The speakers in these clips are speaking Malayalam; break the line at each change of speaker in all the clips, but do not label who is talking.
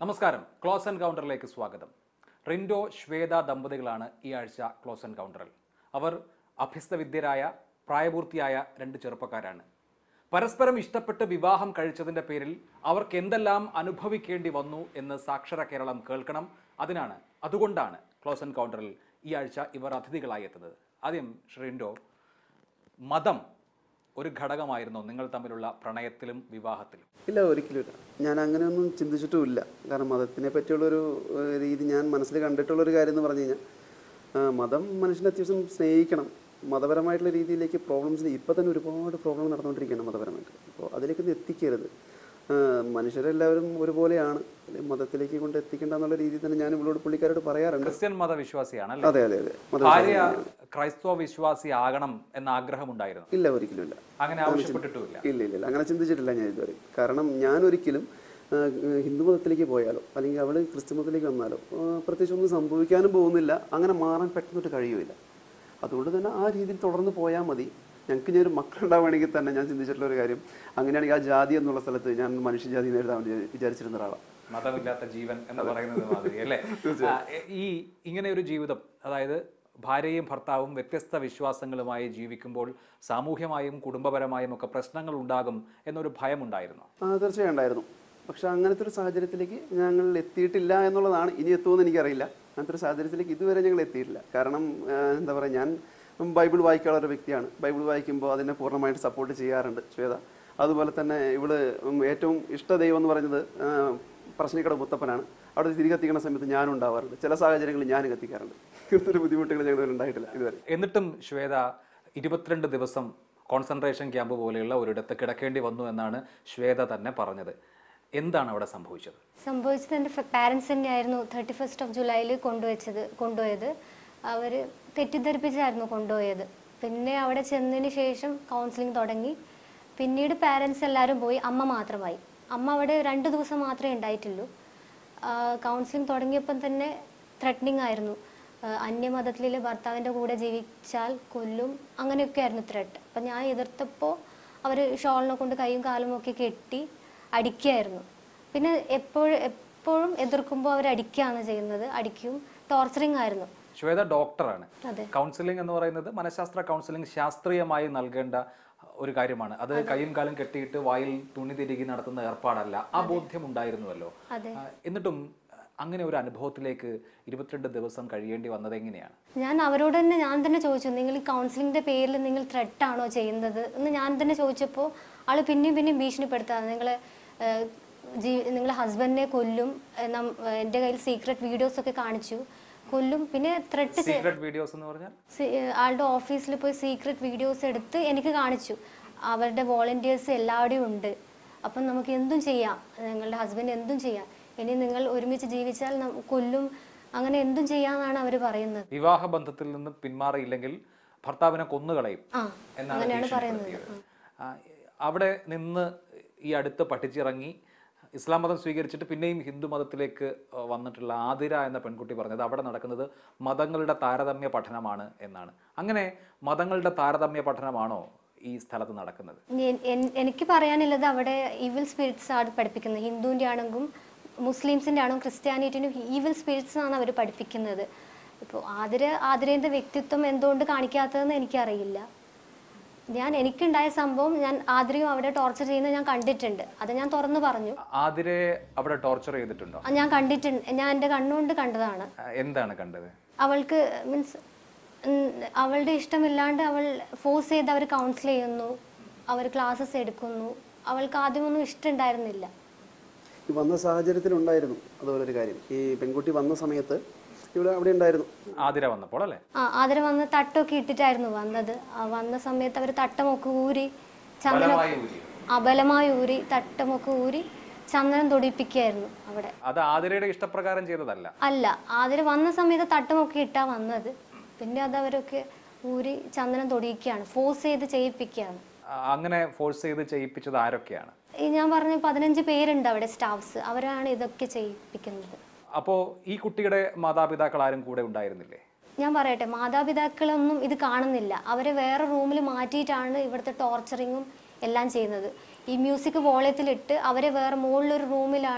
നമസ്കാരം ക്ലോസ് എൻകൗണ്ടറിലേക്ക് സ്വാഗതം റിൻഡോ ശ്വേത ദമ്പതികളാണ് ഈ ആഴ്ച ക്ലോസ് എൻകൗണ്ടറിൽ അവർ അഭ്യസ്തവിദ്യരായ പ്രായപൂർത്തിയായ രണ്ട് ചെറുപ്പക്കാരാണ് പരസ്പരം ഇഷ്ടപ്പെട്ട് വിവാഹം കഴിച്ചതിൻ്റെ പേരിൽ അവർക്ക് എന്തെല്ലാം അനുഭവിക്കേണ്ടി വന്നു എന്ന് സാക്ഷര കേരളം കേൾക്കണം അതിനാണ് അതുകൊണ്ടാണ് ക്ലോസ് എൻകൗണ്ടറിൽ ഈ ആഴ്ച ഇവർ അതിഥികളായി എത്തുന്നത് ആദ്യം ശ്രീൻഡോ മതം ഒരു ഘടകമായിരുന്നോ നിങ്ങൾ തമ്മിലുള്ള പ്രണയത്തിലും വിവാഹത്തിലും
ഇല്ല ഒരിക്കലും ഇല്ല ഞാൻ അങ്ങനെയൊന്നും ചിന്തിച്ചിട്ടുമില്ല കാരണം മതത്തിനെ പറ്റിയുള്ളൊരു ഏഹ്, രീതി ഞാൻ മനസ്സിൽ കണ്ടിട്ടുള്ളൊരു കാര്യം എന്ന് പറഞ്ഞു കഴിഞ്ഞാൽ ആ, മതം മനുഷ്യനെ അത്യാവശ്യം സ്നേഹിക്കണം മതപരമായിട്ടുള്ള രീതിയിലേക്ക് പ്രോബ്ലംസിന് ഇപ്പം തന്നെ ഒരുപാട് പ്രോബ്ലം നടന്നുകൊണ്ടിരിക്കുകയാണ് മതപരമായിട്ട് അപ്പോൾ അതിലേക്കൊന്നും എത്തിക്കരുത് ആ, മനുഷ്യരെല്ലാവരും ഒരുപോലെയാണ് അല്ലെങ്കിൽ മതത്തിലേക്ക് കൊണ്ട് എത്തിക്കേണ്ട എന്നുള്ള രീതിയിൽ തന്നെ ഞാൻ ഇവളോട് പുള്ളിക്കാരോട് പറയാറുണ്ട്
ക്രിസ്ത്യൻ മതവിശ്വാസിയാണ് അല്ലേ
അതെ അതെ അതെ മത
ഭാര്യ ക്രൈസ്തവ വിശ്വാസി ആകണം എന്ന ആഗ്രഹമുണ്ടായിരുന്നു
ഇല്ല ഒരിക്കലും ഇല്ല
അങ്ങനെ ആവശ്യപ്പെട്ടിട്ടുമില്ല
ഇല്ല ഇല്ല ഇല്ല അങ്ങനെ ചിന്തിച്ചിട്ടില്ല ഞാൻ ഇതുവരെ കാരണം ഞാൻ ഒരിക്കലും ആ, ഹിന്ദു മതത്തിലേക്ക് പോയാലോ അല്ലെങ്കിൽ അവൾ ക്രിസ്തു മതത്തിലേക്ക് വന്നാലോ ആ, പ്രത്യേകിച്ച് ഒന്നും സംഭവിക്കാനും പോകുന്നില്ല അങ്ങനെ മാറാൻ പെട്ടെന്നൊട്ട് കഴിയുമില്ല അതുകൊണ്ട് തന്നെ ആ രീതിയിൽ തുടർന്ന് പോയാൽ മതി ഞങ്ങൾക്ക് ഞാൻ ഒരു മക്കളുണ്ടാവുകയാണെങ്കിൽ തന്നെ ഞാൻ ചിന്തിച്ചിട്ടുള്ള ഒരു കാര്യം അങ്ങനെയാണെങ്കിൽ ആ ജാതി എന്നുള്ള സ്ഥലത്ത് ഞാൻ മനുഷ്യജാതി നേരിടാൻ വേണ്ടി വിചാരിച്ചിരുന്ന ഒരാളാണ്
മതമില്ലാത്ത ജീവൻ എന്ന് പറയുന്നത് മാതിരി അല്ലേ ആ, ഈ ഇങ്ങനെ ഒരു ജീവിതം അതായത് ഭാര്യയും ഭർത്താവും വ്യത്യസ്ത വിശ്വാസങ്ങളുമായി ജീവിക്കുമ്പോൾ സാമൂഹ്യമായും കുടുംബപരമായും ഒക്കെ പ്രശ്നങ്ങൾ ഉണ്ടാകും എന്നൊരു ഭയമുണ്ടായിരുന്നു
ആ തീർച്ചയായും ഉണ്ടായിരുന്നു പക്ഷെ അങ്ങനത്തെ ഒരു സാഹചര്യത്തിലേക്ക് ഞങ്ങൾ എത്തിയിട്ടില്ല എന്നുള്ളതാണ് ഇനി എത്തുമെന്ന് എനിക്കറിയില്ല അങ്ങനത്തെ ഒരു സാഹചര്യത്തിലേക്ക് ഇതുവരെ ഞങ്ങൾ എത്തിയിട്ടില്ല കാരണം ആ, എന്താ പറയുക ഞാൻ ബൈബിൾ വായിക്കാനുള്ള ഒരു വ്യക്തിയാണ് ബൈബിൾ വായിക്കുമ്പോൾ അതിനെ പൂർണ്ണമായിട്ട് സപ്പോർട്ട് ചെയ്യാറുണ്ട് ശ്വേത അതുപോലെ തന്നെ ഇവള് ഉം, ഏറ്റവും ഇഷ്ട ദൈവം എന്ന് പറയുന്നത് ആ, പറശ്ശിനിക്കട മുത്തപ്പനാണ് അവിടെ തിരി കത്തിക്കുന്ന സമയത്ത് ഞാനും ഉണ്ടാവാറുണ്ട് ചില സാഹചര്യങ്ങളിൽ ഞാനും കത്തിക്കാറുണ്ട് ഇങ്ങനത്തെ ഒരു ബുദ്ധിമുട്ടുകൾ ഞങ്ങൾ ഉണ്ടായിട്ടില്ല ഇതുവരെ
എന്നിട്ടും ശ്വേത ഇരുപത്തിരണ്ട് ദിവസം കോൺസെൻട്രേഷൻ ക്യാമ്പ് പോലെയുള്ള ഒരിടത്ത് കിടക്കേണ്ടി വന്നു എന്നാണ് ശ്വേത തന്നെ പറഞ്ഞത് എന്താണ് അവിടെ സംഭവിച്ചത്
സംഭവിച്ചത് എൻ്റെ പാരൻസ് തന്നെയായിരുന്നു തേർട്ടി ഫസ്റ്റ് ഓഫ് ജൂലൈയിൽ കൊണ്ടുവച്ചത് കൊണ്ടുപോയത് അവർ തെറ്റിദ്ധരിപ്പിച്ചായിരുന്നു കൊണ്ടുപോയത് പിന്നെ അവിടെ ചെന്നതിന് ശേഷം കൗൺസിലിംഗ് തുടങ്ങി പിന്നീട് പാരൻസ് എല്ലാവരും പോയി അമ്മ മാത്രമായി അമ്മ അവിടെ രണ്ട് ദിവസം മാത്രമേ ഉണ്ടായിട്ടുള്ളൂ കൗൺസിലിംഗ് തുടങ്ങിയപ്പം തന്നെ ത്രെറ്റനിങ് ആയിരുന്നു ആ, അന്യമതത്തിലെ ഭർത്താവിൻ്റെ കൂടെ ജീവിച്ചാൽ കൊല്ലും അങ്ങനെയൊക്കെ ആയിരുന്നു ത്രെട്ട് അപ്പം ഞാൻ എതിർത്തപ്പോൾ അവർ ഷോളിനെ കൊണ്ട് കൈയും കാലും ഒക്കെ കെട്ടി അടിക്കുകയായിരുന്നു പിന്നെ എപ്പോഴും എപ്പോഴും എതിർക്കുമ്പോൾ അവർ അടിക്കുകയാണ് ചെയ്യുന്നത് അടിക്കും ടോർച്ചറിങ് ആയിരുന്നു
ശ്വേത ഡോക്ടറാണ്
അതെ
കൗൺസിലിംഗ് എന്ന് പറയുന്നത് മനഃശാസ്ത്ര കൗൺസിലിംഗ് ശാസ്ത്രീയമായി നൽകേണ്ട ഒരു കാര്യമാണ് അത് കൈയും കാലും കെട്ടിയിട്ട് വായിൽ തുണി തിരികെ നടത്തുന്ന ഏർപ്പാടല്ല ആ ബോധ്യം ഉണ്ടായിരുന്നുവല്ലോ
അതെ
ആ, എന്നിട്ടും അങ്ങനെ ഒരു അനുഭവത്തിലേക്ക് ഇരുപത്തിരണ്ട് ദിവസം കഴിയേണ്ടി വന്നത് എങ്ങനെയാണ്
ഞാൻ അവരോട് തന്നെ ഞാൻ തന്നെ ചോദിച്ചു നിങ്ങൾ ഈ കൗൺസിലിങ്ങിന്റെ പേരിൽ നിങ്ങൾ ത്രെട്ട് ആണോ ചെയ്യുന്നത് എന്ന് ഞാൻ തന്നെ ചോദിച്ചപ്പോൾ ആള് പിന്നെയും പിന്നെയും ഭീഷണിപ്പെടുത്താതെ നിങ്ങൾ നിങ്ങളെ ഹസ്ബൻഡിനെ കൊല്ലും ഏഹ് നം- ഏഹ് എൻ്റെ കയ്യിൽ സീക്രട്ട് വീഡിയോസ് ഒക്കെ കാണിച്ചു കൊല്ലും പിന്നെ ത്രെട്ട്
സീക്രട്ട് വീഡിയോസ് എന്ന് പറഞ്ഞാൽ
സി- ഏഹ് ആളുടെ ഓഫീസിൽ പോയി സീക്രട്ട് വീഡിയോസ് എടുത്ത് എനിക്ക് കാണിച്ചു അവരുടെ വോളണ്ടിയേഴ്സ് എല്ലാവരുടെയും ഉണ്ട് അപ്പം നമുക്ക് എന്തും ചെയ്യാം നിങ്ങളുടെ ഹസ്ബൻഡ് എന്തും ചെയ്യാം ഇനി നിങ്ങൾ ഒരുമിച്ച് ജീവിച്ചാൽ നം- കൊല്ലും അങ്ങനെ എന്തും ചെയ്യാമെന്നാണ് അവർ പറയുന്നത്
വിവാഹ ബന്ധത്തിൽ നിന്ന് പിന്മാറിയില്ലെങ്കിൽ ഭർത്താവിനെ കൊന്നുകളയും
ആ
എന്നാണ്
അങ്ങനെയാണ് പറയുന്നത്
ഭീഷണിപ്പെടുത്തിയത്. ആ, അവിടെ നിന്ന് ഈ അടുത്ത് പഠിച്ചിറങ്ങി ഇസ്ലാം മതം സ്വീകരിച്ചിട്ട് പിന്നെയും ഹിന്ദു മതത്തിലേക്ക് ആ, വന്നിട്ടുള്ള ആതിര എന്ന പെൺകുട്ടി പറഞ്ഞത് അവിടെ നടക്കുന്നത് മതങ്ങളുടെ താരതമ്യ പഠനമാണ് എന്നാണ് അങ്ങനെ മതങ്ങളുടെ താരതമ്യ പഠനമാണോ ഈ സ്ഥലത്ത് നടക്കുന്നത്
എൻ- എൻ- എനിക്ക് പറയാനുള്ളത് അവിടെ ഈവിൽ സ്പിരിറ്റ്സ് ആണ് പഠിപ്പിക്കുന്നത് ഹിന്ദുവിൻ്റെ ആണെങ്കിലും മുസ്ലിംസിൻ്റെ ആണെങ്കിലും ക്രിസ്ത്യാനിറ്റിനും ഈവിൽ സ്പിരിറ്റ്സ് ആണ് അവർ പഠിപ്പിക്കുന്നത് ഇപ്പോൾ ആതിര ആതിരേൻ്റെ വ്യക്തിത്വം എന്തുകൊണ്ട് കാണിക്കാത്തതെന്ന് എനിക്കറിയില്ല ഞാൻ എനിക്കുണ്ടായ സംഭവം ഞാൻ ആതിരയും അവിടെ ടോർച്ചർ ചെയ്യുന്നത് ഞാൻ കണ്ടിട്ടുണ്ട് അത് ഞാൻ തുറന്നു പറഞ്ഞു
ആതിരെ അവിടെ ടോർച്ചർ ചെയ്തിട്ടുണ്ടോ
അത് ഞാൻ കണ്ടിട്ടുണ്ട് ഞാൻ എൻ്റെ കണ്ണുകൊണ്ട് കണ്ടതാണ്
ആ, എന്താണ് കണ്ടത്
അവൾക്ക് മീൻസ് അവളുടെ ഇഷ്ടമില്ലാണ്ട് അവൾ ഫോഴ്സ് ചെയ്ത് അവർ കൗൺസിൽ ചെയ്യുന്നു അവർ ക്ലാസ്സസ് എടുക്കുന്നു അവൾക്ക് ആദ്യമൊന്നും ഇഷ്ടമുണ്ടായിരുന്നില്ല
ഈ വന്ന സാഹചര്യത്തിലുണ്ടായിരുന്നു അതുപോലെ ഒരു കാര്യം ഈ പെൺകുട്ടി വന്ന സമയത്ത് ഇവിടെ അവിടെ ഉണ്ടായിരുന്നു
ആതിര വന്നപ്പോൾ അല്ലേ
ആ അതിന് വന്ന് തട്ടൊക്കെ ഇട്ടിട്ടായിരുന്നു വന്നത് ആ വന്ന സമയത്ത് അവർ തട്ടമൊക്കെ ഊരി ചന്ദനം
ബലമായി ഊരി.
അബലമായി ഊരി തട്ടമൊക്കെ ഊരി ചന്ദനം തൊടിപ്പിക്കുകയായിരുന്നു അവിടെ
അത് ആതിരയുടെ ഇഷ്ടപ്രകാരം ചെയ്തതല്ല
അല്ല ആതിര വന്ന സമയത്ത് തട്ടമൊക്കെ ഇട്ടാ വന്നത് പിന്നെ അത് അവരൊക്കെ ഊരി ചന്ദനം തൊടിയിക്കുകയാണ് ഫോഴ്സ് ചെയ്ത് ചെയ്യിപ്പിക്കുകയാണ്
ആ, അങ്ങനെ ഫോഴ്സ് ചെയ്ത് ചെയ്യിപ്പിച്ചത് ആരൊക്കെയാണ്
ഈ ഞാൻ പറഞ്ഞ പതിനഞ്ച് പേരുണ്ട് അവിടെ സ്റ്റാഫ്സ് അവരാണ് ഇതൊക്കെ ചെയ്യിപ്പിക്കുന്നത്
അപ്പോൾ ഈ കുട്ടിയുടെ മാതാപിതാക്കൾ ആരും കൂടെ ഉണ്ടായിരുന്നില്ലേ
ഞാൻ പറയട്ടെ മാതാപിതാക്കളൊന്നും ഇത് കാണുന്നില്ല അവരെ വേറെ റൂമിൽ മാറ്റിയിട്ടാണ് ഇവിടുത്തെ ടോർച്ചറിങ്ങും എല്ലാം ചെയ്യുന്നത് ഈ മ്യൂസിക് വോളയത്തിലിട്ട് അവരെ വേറെ മുകളിലൊരു റൂമിലാണ്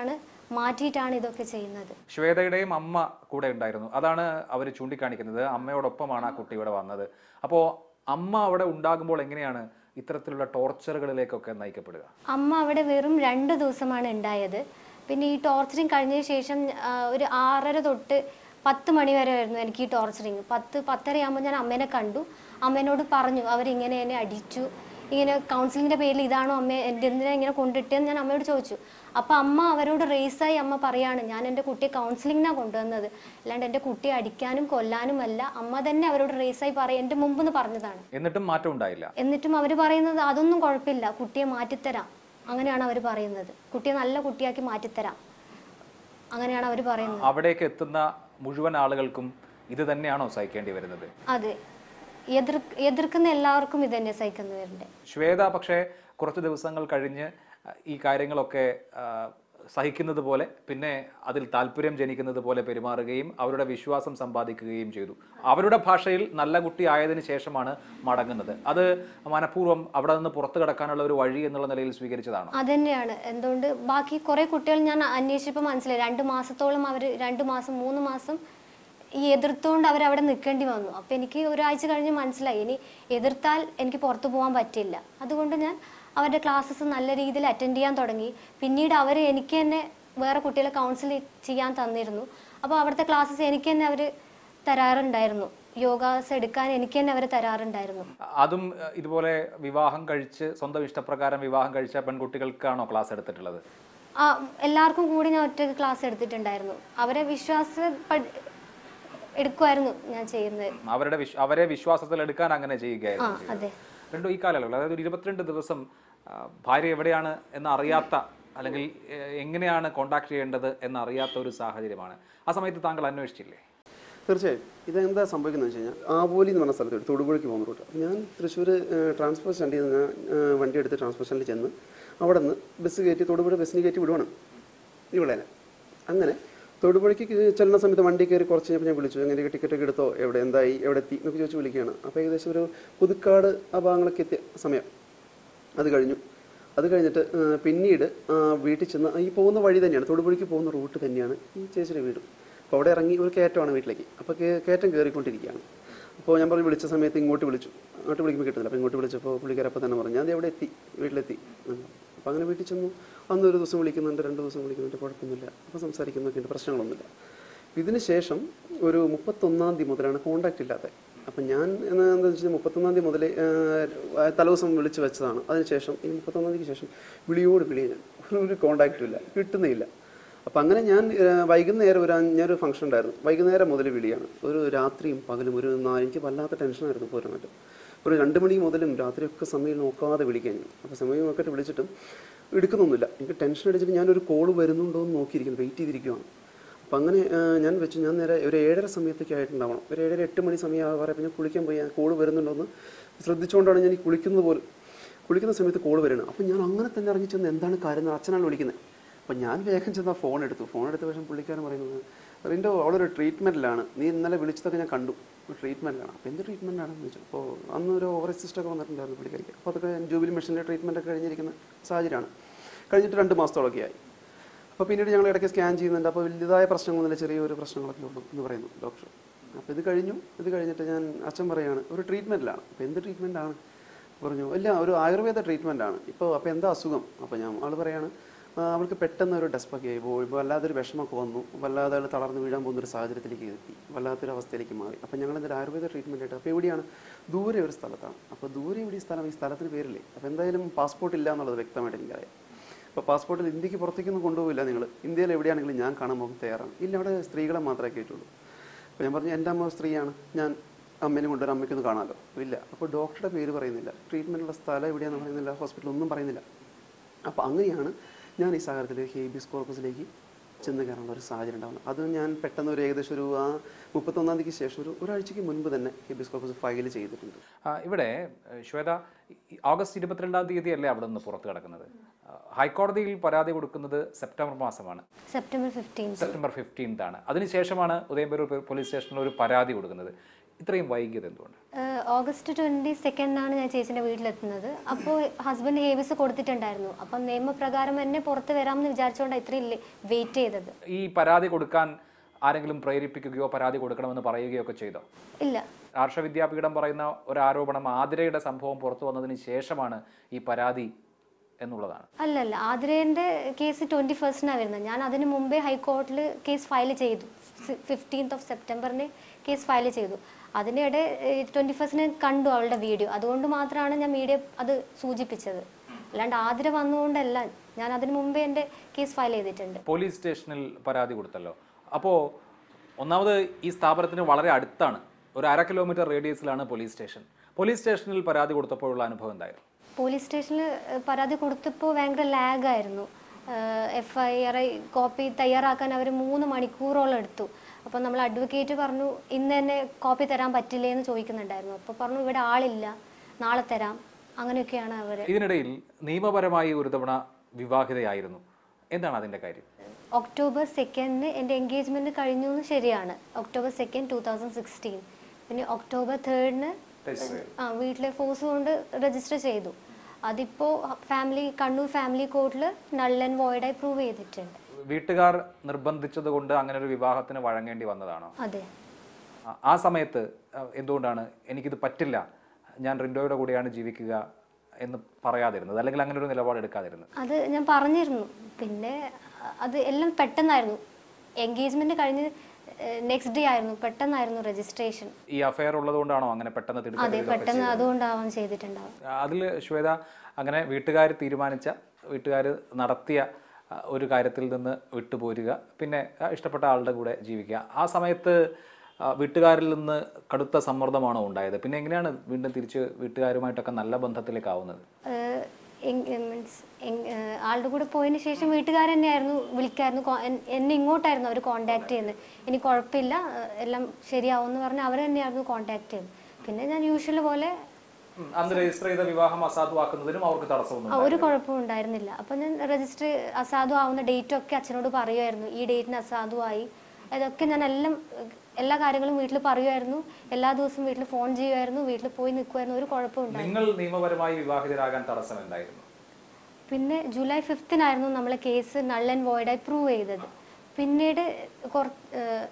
മാറ്റിയിട്ടാണ് ഇതൊക്കെ ചെയ്യുന്നത്
ശ്വേതയുടെയും അമ്മ കൂടെ ഉണ്ടായിരുന്നു അതാണ് അവർ ചൂണ്ടിക്കാണിക്കുന്നത് അമ്മയോടൊപ്പമാണ് ആ കുട്ടി ഇവിടെ വന്നത് അപ്പോൾ അമ്മ അവിടെ ഉണ്ടാകുമ്പോൾ എങ്ങനെയാണ് ഇത്തരത്തിലുള്ള ടോർച്ചറുകളിലേക്കൊക്കെ നയിക്കപ്പെടുക
അമ്മ അവിടെ വെറും രണ്ട് ദിവസമാണ് ഉണ്ടായത് പിന്നെ ഈ ടോർച്ചറിങ് കഴിഞ്ഞതിന് ശേഷം ആ, ഒരു ആറര തൊട്ട് പത്ത് മണി വരെ ആയിരുന്നു എനിക്ക് ഈ ടോർച്ചറിങ് പത്ത് പത്തരയാകുമ്പോൾ ഞാൻ അമ്മേനെ കണ്ടു അമ്മേനോട് പറഞ്ഞു അവരിങ്ങനെ എന്നെ അടിച്ചു ഇങ്ങനെ കൗൺസിലിങ്ങിൻ്റെ പേരിൽ ഇതാണോ അമ്മ എൻ്റെ എന്തിനാ ഇങ്ങനെ കൊണ്ടിട്ടെന്ന് ഞാൻ അമ്മയോട് ചോദിച്ചു അപ്പോൾ അമ്മ അവരോട് റേസായി അമ്മ പറയാണ് ഞാൻ എൻ്റെ കുട്ടിയെ കൗൺസിലിങ്ങിനാണ് കൊണ്ടുവന്നത് അല്ലാണ്ട് എൻ്റെ കുട്ടിയെ അടിക്കാനും കൊല്ലാനും അല്ല അമ്മ തന്നെ അവരോട് റേസായി പറയും എൻ്റെ മുമ്പെന്ന് പറഞ്ഞതാണ്
എന്നിട്ടും മാറ്റം ഉണ്ടായില്ല
എന്നിട്ടും അവർ പറയുന്നത് അതൊന്നും കുഴപ്പമില്ല കുട്ടിയെ മാറ്റിത്തരാം അങ്ങനെയാണ് അവർ പറയുന്നത് കുട്ടിയെ നല്ല കുട്ടിയാക്കി മാറ്റിത്തരാം അങ്ങനെയാണ് അവർ പറയുന്നത്
അവിടേക്ക് എത്തുന്ന മുഴുവൻ ആളുകൾക്കും ഇത് തന്നെയാണോ സഹിക്കേണ്ടി വരുന്നത്
അതെ എതിർ എതിർക്കുന്ന എല്ലാവർക്കും ഇത് തന്നെ സഹിക്കുന്നു വരണ്ടേ
ശ്വേത പക്ഷേ കുറച്ച് ദിവസങ്ങൾ കഴിഞ്ഞ് ഈ കാര്യങ്ങളൊക്കെ ആ, സഹിക്കുന്നത് പോലെ പിന്നെ അതിൽ താല്പര്യം ജനിക്കുന്നത് പോലെ പെരുമാറുകയും അവരുടെ വിശ്വാസം സമ്പാദിക്കുകയും ചെയ്തു അവരുടെ ഭാഷയിൽ നല്ല കുട്ടി ആയതിനു ശേഷമാണ് മടങ്ങുന്നത് അത് മനഃപൂർവ്വം അവിടെ നിന്ന് പുറത്തു കടക്കാനുള്ള ഒരു വഴി എന്നുള്ള നിലയിൽ സ്വീകരിച്ചതാണോ
അതന്നെയാണ് എന്തുകൊണ്ട് ബാക്കി കുറേ കുട്ടികൾ ഞാൻ അന്വേഷിച്ചപ്പോൾ മനസ്സിലായി രണ്ട് മാസത്തോളം അവർ രണ്ട് മാസം മൂന്ന് മാസം ഈ എതിർത്തുകൊണ്ട് അവർ അവിടെ നിൽക്കേണ്ടി വന്നു അപ്പോൾ എനിക്ക് ഒരാഴ്ച കഴിഞ്ഞ് മനസ്സിലായി ഇനി എതിർത്താൽ എനിക്ക് പുറത്തു പോകാൻ പറ്റില്ല അതുകൊണ്ട് ഞാൻ അവരുടെ ക്ലാസ്സസ് നല്ല രീതിയിൽ അറ്റൻഡ് ചെയ്യാൻ തുടങ്ങി പിന്നീട് അവർ എനിക്ക് തന്നെ വേറെ കുട്ടികളെ കൗൺസിൽ ചെയ്യാൻ തന്നിരുന്നു അപ്പോൾ അവിടുത്തെ ക്ലാസ്സസ് എനിക്ക് തന്നെ അവർ തരാറുണ്ടായിരുന്നു യോഗാസ് എടുക്കാൻ എനിക്ക് തന്നെ അവർ തരാറുണ്ടായിരുന്നു
അതും അഹ്, ഇതുപോലെ വിവാഹം കഴിച്ച് സ്വന്തം ഇഷ്ടപ്രകാരം വിവാഹം കഴിച്ച പെൺകുട്ടികൾക്കാണോ ക്ലാസ് എടുത്തിട്ടുള്ളത്
ആ എല്ലാവർക്കും കൂടി ഞാൻ ഒറ്റ ക്ലാസ് എടുത്തിട്ടുണ്ടായിരുന്നു അവരെ വിശ്വാസം പഠി- എടുക്കുമായിരുന്നു ഞാൻ ചെയ്യുന്നത്
അവരുടെ വിശ്വ- അവരെ വിശ്വാസത്തിൽ എടുക്കാൻ അങ്ങനെ
ആ
ചെയ്യുകയായിരുന്നു
അതെ
രണ്ടു ഈ കാലയളവിൽ അതായത് ഒരു ഇരുപത്തിരണ്ട് ദിവസം ആ, ഭാര്യ എവിടെയാണ് എന്ന് അറിയാത്ത അല്ലെങ്കിൽ എ, എങ്ങനെയാണ് കോണ്ടാക്ട് ചെയ്യേണ്ടത് എന്ന് അറിയാത്ത ഒരു സാഹചര്യമാണ് ആ സമയത്ത് താങ്കൾ അന്വേഷിച്ചില്ലേ
തീർച്ചയായും ഇതെന്താ സംഭവിക്കുന്നത് വെച്ച് കഴിഞ്ഞാൽ ആവോലി എന്ന് പറഞ്ഞ സ്ഥലത്ത് തൊടുപുഴയ്ക്ക് പോകുന്ന റൂട്ട് അപ്പോൾ ഞാൻ തൃശ്ശൂർ ട്രാൻസ്പോർട്ട് സ്റ്റാൻഡിൽ നിന്ന് ഞാൻ ഏഹ്, വണ്ടി എടുത്ത് ട്രാൻസ്പോർട്ട് സ്റ്റാൻഡിൽ ചെന്ന് അവിടെ നിന്ന് ബസ് കയറ്റി തൊടുപുഴ ബസ്സിന് കയറ്റി വിടുവാണ് ഇവിടെ അങ്ങനെ തൊടുപുഴയ്ക്ക് ചെല്ലുന്ന സമയത്ത് വണ്ടി കയറി കുറച്ച് കഴിഞ്ഞപ്പോൾ ഞാൻ വിളിച്ചു എങ്ങനെ ടിക്കറ്റ് ഒക്കെ എടുത്തോ എവിടെ എന്തായി എവിടെ എത്തി എന്നൊക്കെ ചോദിച്ച് വിളിക്കുകയാണ് അപ്പോൾ ഏകദേശം ഒരു പുതുക്കാട് ആ ഭാഗങ്ങളൊക്കെ എത്തിയ സമയം അത് കഴിഞ്ഞു അത് കഴിഞ്ഞിട്ട് ആ, പിന്നീട് ആ, വീട്ടിൽ ചെന്ന് ഈ പോകുന്ന വഴി തന്നെയാണ് തൊടുപുഴയ്ക്ക് പോകുന്ന റൂട്ട് തന്നെയാണ് ഈ ചേച്ചിയുടെ വീട് അപ്പോൾ അവിടെ ഇറങ്ങി ഒരു കയറ്റമാണ് വീട്ടിലേക്ക് അപ്പോൾ കേ- കയറ്റം കയറിക്കൊണ്ടിരിക്കുകയാണ് അപ്പോൾ ഞാൻ പറഞ്ഞു വിളിച്ച സമയത്ത് ഇങ്ങോട്ട് വിളിച്ചു അങ്ങോട്ട് വിളിക്കുമ്പോൾ കിട്ടുന്നില്ല അപ്പോൾ ഇങ്ങോട്ട് വിളിച്ചപ്പോൾ പുള്ളിക്കാരപ്പോൾ തന്നെ പറഞ്ഞു ഞാൻ ദേ അവിടെ എത്തി വീട്ടിലെത്തി അപ്പോൾ അങ്ങനെ വീട്ടിൽ ചെന്നു അന്ന് ഒരു ദിവസം വിളിക്കുന്നുണ്ട് രണ്ട് ദിവസം വിളിക്കുന്നുണ്ട് കുഴപ്പമൊന്നുമില്ല അപ്പോൾ സംസാരിക്കുന്നൊക്കെ ഉണ്ട് പ്രശ്നങ്ങളൊന്നുമില്ല ഇതിന് ശേഷം ഒരു മുപ്പത്തൊന്നാം തീയതി മുതലാണ് കോണ്ടാക്റ്റ് ഇല്ലാത്തത് അപ്പം ഞാൻ എന്ന് എന്താണെന്ന് വെച്ചാൽ മുപ്പത്തൊന്നാം തീയതി മുതൽ തലേദിവസം വിളിച്ച് വെച്ചതാണ് അതിനുശേഷം ഈ മുപ്പത്തൊന്നാം തീയതിക്ക് ശേഷം വിളിയോട് വിളി ഞാൻ ഒരു കോണ്ടാക്റ്റും ഇല്ല കിട്ടുന്നില്ല അപ്പം അങ്ങനെ ഞാൻ ആ, വൈകുന്നേരം ഒരു അഞ്ച് ഞാനൊരു ഫംഗ്ഷൻ ഉണ്ടായിരുന്നു വൈകുന്നേരം മുതൽ വിളിയാണ് ഒരു രാത്രിയും പകലും ഒരു നാ- എനിക്ക് വല്ലാത്ത ടെൻഷനായിരുന്നു പോരാനായിട്ട് ഒരു രണ്ട് മണി മുതലും രാത്രിയൊക്കെ സമയം നോക്കാതെ വിളിക്കാൻ ഞാൻ അപ്പോൾ സമയം നോക്കിയിട്ട് വിളിച്ചിട്ടും എടുക്കുന്നൊന്നുമില്ല എനിക്ക് ടെൻഷൻ അടിച്ചിട്ട് ഞാനൊരു കോൾ വരുന്നുണ്ടോ എന്ന് നോക്കിയിരിക്കുന്നു വെയിറ്റ് ചെയ്തിരിക്കുവാണ് അപ്പം അങ്ങനെ ആ, ഞാൻ വെച്ചു ഞാൻ നേരെ ഒരു ഏഴര സമയത്തൊക്കെ ആയിട്ടുണ്ടാവണം ഒരു ഏഴര എട്ട് മണി സമയം പറയാം ഞാൻ കുളിക്കാൻ പോയി ആ കോള് വരുന്നുണ്ടോ എന്ന് ശ്രദ്ധിച്ചുകൊണ്ടാണ് ഞാൻ ഈ കുളിക്കുന്നത് പോലും കുളിക്കുന്ന സമയത്ത് കോള് വരണം അപ്പം ഞാൻ അങ്ങനെ തന്നെ ഇറങ്ങി ചെന്ന് എന്താണ് കാര്യം എന്ന് അച്ഛനാണ് വിളിക്കുന്നത് അപ്പം ഞാൻ വേഗം ചെന്ന് ആ ഫോൺ എടുത്തു ഫോൺ എടുത്ത പക്ഷേ പുള്ളിക്കാരൻ പറയുന്നത് റിൻ്റെ അവളൊരു ട്രീറ്റ്മെൻറ്റിലാണ് നീ ഇന്നലെ വിളിച്ചതൊക്കെ ഞാൻ കണ്ടു ട്രീറ്റ്മെൻറ്റിലാണ് അപ്പോൾ എന്ത് ട്രീറ്റ്മെൻറ്റാണെന്ന് ചോദിച്ചു അപ്പോൾ അന്ന് ഒരു ഓവർ ഒക്കെ വന്നിട്ടുണ്ടായിരുന്നു പുള്ളിക്കാരിക്ക് അപ്പോൾ അതൊക്കെ ജൂബിലി മെഷീനിലെ ട്രീറ്റ്മെൻ്റ് ഒക്കെ കഴിഞ്ഞിരിക്കുന്ന സാഹചര്യമാണ് കഴിഞ്ഞിട്ട് രണ്ട് മാസത്തോളമൊക്കെ ആയി അപ്പോൾ പിന്നീട് ഞങ്ങൾ ഇടയ്ക്ക് സ്കാൻ ചെയ്യുന്നുണ്ട് അപ്പോൾ വലുതായ പ്രശ്നങ്ങളൊന്നുമില്ല ചെറിയൊരു പ്രശ്നങ്ങളൊക്കെ ഉള്ളൂ എന്ന് പറയുന്നു ഡോക്ടർ അപ്പോൾ ഇത് കഴിഞ്ഞു ഇത് കഴിഞ്ഞിട്ട് ഞാൻ അച്ഛൻ പറയുകയാണ് ഒരു ട്രീറ്റ്മെൻറ്റിലാണ് അപ്പോൾ എന്ത് ട്രീറ്റ്മെൻ്റ് ആണ് പറഞ്ഞു ഇല്ല ഒരു ആയുർവേദ ട്രീറ്റ്മെൻ്റ് ആണ് ഇപ്പോൾ അപ്പോൾ എന്താ അസുഖം അപ്പോൾ ഞാൻ ആൾ പറയാണ് "ആ, അവൾക്ക് പെട്ടെന്ന് ഒരു ഡെസ്പൊക്കെ ആയി പോയി വല്ലാത്തൊരു വിഷമമൊക്കെ വന്നു വല്ലാതെ അവൾ തളർന്ന് വീഴാൻ പോകുന്ന ഒരു സാഹചര്യത്തിലേക്ക് എത്തി വല്ലാത്തൊരു അവസ്ഥയിലേക്ക് മാറി അപ്പോൾ ഞങ്ങൾ എന്തൊരു ആയുർവേദ ട്രീറ്റ്മെൻറ്റ് ആയിട്ട് അപ്പോൾ എവിടെയാണ് ദൂരെ ഒരു സ്ഥലത്താണ് അപ്പോൾ ദൂരെ എവിടെ ഈ സ്ഥലം ഈ സ്ഥലത്തിന് പേരില്ലേ അപ്പോൾ എന്തായാലും പാസ്പോർട്ട് ഇല്ല എന്നുള്ളത് വ്യക്തമായിട്ട് എനിക്കറിയാം അപ്പോൾ പാസ്പോർട്ടിൽ ഇന്ത്യക്ക് പുറത്തേക്കൊന്നും കൊണ്ടുപോകില്ല നിങ്ങൾ ഇന്ത്യയിൽ എവിടെയാണെങ്കിലും ഞാൻ കാണാൻ പോകും തയ്യാറാണ് ഇല്ല അവിടെ സ്ത്രീകളെ മാത്രമേ കേട്ടുള്ളൂ അപ്പോൾ ഞാൻ പറഞ്ഞു എൻ്റെ അമ്മ സ്ത്രീയാണ് ഞാൻ അമ്മേനെ കൊണ്ടുവരാൻ അമ്മയ്ക്കൊന്ന് കാണാമല്ലോ ഇല്ല അപ്പോൾ ഡോക്ടറുടെ പേര് പറയുന്നില്ല ട്രീറ്റ്മെൻറ്റുള്ള സ്ഥലം എവിടെയാണെന്ന് പറയുന്നില്ല ഹോസ്പിറ്റൽ ഒന്നും പറയുന്നില്ല അപ്പോൾ അങ്ങനെയാണ് ഞാൻ ഈ സാഹചര്യത്തിൽ ഹേബിയസ് കോർപ്പസിലേക്ക് ചെന്ന് കയറാനുള്ള ഒരു സാഹചര്യം ഉണ്ടാവുന്നത് അത് ഞാൻ പെട്ടെന്ന് ഒരു ഏകദേശം ഒരു ആ മുപ്പത്തൊന്നാം തീയതിക്ക് ശേഷം ഒരു ഒരാഴ്ചയ്ക്ക് മുൻപ് തന്നെ ഹേബിയസ് കോർപ്പസ് ഫയൽ ചെയ്തിട്ടുണ്ട്
ആ, ഇവിടെ ഏഹ്, ശ്വേത ഈ ഓഗസ്റ്റ് ഇരുപത്തിരണ്ടാം തീയതി അല്ലേ അവിടെ നിന്ന് പുറത്ത് കിടക്കുന്നത് ആ, ഹൈക്കോടതിയിൽ പരാതി കൊടുക്കുന്നത് സെപ്റ്റംബർ മാസമാണ്
സെപ്റ്റംബർ ഫിഫ്റ്റീൻത്ത്
സെപ്റ്റംബർ ഫിഫ്റ്റീൻത്ത് ആണ് അതിനുശേഷമാണ് ഉദയംപേരൂർ പോലീസ് സ്റ്റേഷനിൽ ഒരു പരാതി കൊടുക്കുന്നത് ഇത്രയും വൈകിയത് എന്തുകൊണ്ട്
ഏഹ് ഓഗസ്റ്റ് ട്വൻറ്റി സെക്കൻഡിനാണ് ഞാൻ ചേച്ചിൻ്റെ വീട്ടിലെത്തുന്നത് അപ്പോൾ ഹസ്ബൻഡ് ഹേവിസ് കൊടുത്തിട്ടുണ്ടായിരുന്നു അപ്പം നിയമപ്രകാരം തന്നെ പുറത്ത് വരാമെന്ന് വിചാരിച്ചുകൊണ്ടാണ് ഇത്രയും വെയിറ്റ് ചെയ്തത്
ഈ പരാതി കൊടുക്കാൻ ആരെങ്കിലും പ്രേരിപ്പിക്കുകയോ പരാതി കൊടുക്കണമെന്ന് പറയുകയോ ഒക്കെ ചെയ്തോ
ഇല്ല
ആർഷ വിദ്യാപീഠം പറയുന്ന ഒരു ആരോപണം ആതിരയുടെ സംഭവം പുറത്തു വന്നതിന് ശേഷമാണ് ഈ പരാതി എന്നുള്ളതാണ്
അല്ലല്ല ആതിരേൻ്റെ കേസ് ട്വൻറ്റി ഫസ്റ്റിനാണ് വരുന്നത് ഞാൻ അതിന് മുമ്പേ ഹൈക്കോർട്ടിൽ കേസ് ഫയൽ ചെയ്തു ഫിഫ്റ്റീൻത്ത് ഓഫ് സെപ്റ്റംബറിന് കേസ് ഫയൽ ചെയ്തു അതിനിടെ ട്വൻറ്റി ഫസ്റ്റിന് കണ്ടു അവളുടെ വീഡിയോ അതുകൊണ്ട് മാത്രമാണ് ഞാൻ മീഡിയ അത് സൂചിപ്പിച്ചത് അല്ലാണ്ട് ആതിര വന്നുകൊണ്ടല്ല ഞാൻ അതിന് മുമ്പേ എൻ്റെ കേസ് ഫയൽ ചെയ്തിട്ടുണ്ട്
പോലീസ് സ്റ്റേഷനിൽ പരാതി കൊടുത്തല്ലോ അപ്പോൾ ഒന്നാമത് ഈ സ്ഥാപനത്തിന് വളരെ അടുത്താണ് ഒരു അര കിലോമീറ്റർ റേഡിയസിലാണ് പോലീസ് സ്റ്റേഷൻ പോലീസ് സ്റ്റേഷനിൽ പരാതി കൊടുത്തപ്പോഴുള്ള അനുഭവം എന്തായിരുന്നു
പോലീസ് സ്റ്റേഷനിൽ പരാതി കൊടുത്തപ്പോൾ ഭയങ്കര ലാഗായിരുന്നു F I R I copy തയ്യാറാക്കാൻ അവർ മൂന്ന് മണിക്കൂറോളം എടുത്തു അപ്പോൾ നമ്മൾ അഡ്വക്കേറ്റ് പറഞ്ഞു ഇന്ന് തന്നെ കോപ്പി തരാൻ പറ്റില്ലേ എന്ന് ചോദിക്കുന്നുണ്ടായിരുന്നു അപ്പോൾ പറഞ്ഞു ഇവിടെ ആളില്ല നാളെ തരാം അങ്ങനെയൊക്കെയാണ് അവർ
ഇതിനിടയിൽ നിയമപരമായി ഒരു തവണ വിവാഹിതയായിരുന്നു എന്താണ് അതിൻ്റെ കാര്യം
ഒക്ടോബർ സെക്കൻഡിന് എൻ്റെ എൻഗേജ്മെൻറ്റ് കഴിഞ്ഞു എന്ന് ശരിയാണ് October second two thousand sixteen പിന്നെ ഒക്ടോബർ തേർഡിന് ആ വീട്ടിലെ ഫോഴ്സ് കൊണ്ട് രജിസ്റ്റർ ചെയ്തു അതിപ്പോൾ ഫാമിലി കണ്ണൂർ ഫാമിലി കോർട്ടിൽ നൾ ആൻഡ് വോയിഡായി പ്രൂവ് ചെയ്തിട്ടുണ്ട്
വീട്ടുകാർ നിർബന്ധിച്ചത് കൊണ്ട് അങ്ങനെ ഒരു വിവാഹത്തിന് വഴങ്ങേണ്ടി വന്നതാണോ
അതെ
ആ- ആ സമയത്ത് ആ, എന്തുകൊണ്ടാണ് എനിക്കിത് പറ്റില്ല ഞാൻ റിൻഡോയുടെ കൂടെയാണ് ജീവിക്കുക എന്ന് പറയാതിരുന്നത് അല്ലെങ്കിൽ അങ്ങനെ ഒരു നിലപാട് എടുക്കാതിരുന്നത്
അത് ഞാൻ പറഞ്ഞിരുന്നു പിന്നെ അത് എല്ലാം പെട്ടെന്നായിരുന്നു എൻഗേജ്മെൻറ്റ് കഴിഞ്ഞ് നെക്സ്റ്റ് ഡേ ആയിരുന്നു പെട്ടെന്നായിരുന്നു രജിസ്ട്രേഷൻ
ഈ അഫയർ ഉള്ളതുകൊണ്ടാണോ അങ്ങനെ പെട്ടെന്ന്
അതെ
തിരിച്ചറിയുക
പെട്ടെന്ന് അതുകൊണ്ടാവാൻ ചെയ്തിട്ടുണ്ടാവും
അതിൽ ശ്വേത അങ്ങനെ വീട്ടുകാർ തീരുമാനിച്ച വീട്ടുകാർ നടത്തിയ ആ, ഒരു കാര്യത്തിൽ നിന്ന് വിട്ടുപോരുക പിന്നെ ആ, ഇഷ്ടപ്പെട്ട ആളുടെ കൂടെ ജീവിക്കുക ആ സമയത്ത് ആ, വീട്ടുകാരിൽ നിന്ന് കടുത്ത സമ്മർദ്ദമാണോ ഉണ്ടായത് പിന്നെ എങ്ങനെയാണ് വീണ്ടും തിരിച്ച് വീട്ടുകാരുമായിട്ടൊക്കെ നല്ല ബന്ധത്തിലേക്ക് ആവുന്നത്
മീൻസ് ആളുടെ കൂടെ പോയതിന് ശേഷം വീട്ടുകാർ തന്നെയായിരുന്നു വിളിക്കായിരുന്നു കോ- എൻ- എന്നെ ഇങ്ങോട്ടായിരുന്നു അവർ കോണ്ടാക്ട് ചെയ്യുന്നത് ഇനി കുഴപ്പമില്ല ഏഹ് എല്ലാം ശരിയാവും എന്ന് പറഞ്ഞ് അവർ തന്നെയായിരുന്നു കോണ്ടാക്ട് ചെയ്തത് പിന്നെ ഞാൻ യൂഷ്വൽ പോലെ
ഉം, അന്ന് രജിസ്റ്റർ ചെയ്ത വിവാഹം അസാധുവാക്കുന്നതിനും അവർക്ക് തടസ്സമൊന്നും
ആ, ഒരു കുഴപ്പവും ഉണ്ടായിരുന്നില്ല അപ്പം ഞാൻ രജിസ്റ്റർ അസാധു ആവുന്ന ഡേറ്റ് ഒക്കെ അച്ഛനോട് പറയുമായിരുന്നു ഈ ഡേറ്റിന് അസാധുവായി അതൊക്കെ ഞാൻ എല്ലാം ഏഹ്, എല്ലാ കാര്യങ്ങളും വീട്ടിൽ പറയുമായിരുന്നു എല്ലാ ദിവസവും വീട്ടിൽ ഫോൺ ചെയ്യുമായിരുന്നു വീട്ടിൽ പോയി നിൽക്കുമായിരുന്നു ഒരു കുഴപ്പവും ഉണ്ടായിരുന്നില്ല
നിങ്ങൾ നിയമപരമായി വിവാഹിതരാകാൻ തടസ്സം എന്തായിരുന്നു
പിന്നെ ജൂലൈ ഫിഫ്തിനായിരുന്നു നമ്മൾ കേസ് നൾ ആൻഡ് വോയിഡായി പ്രൂവ് ചെയ്തത് പിന്നീട് കുറ ഏഹ്,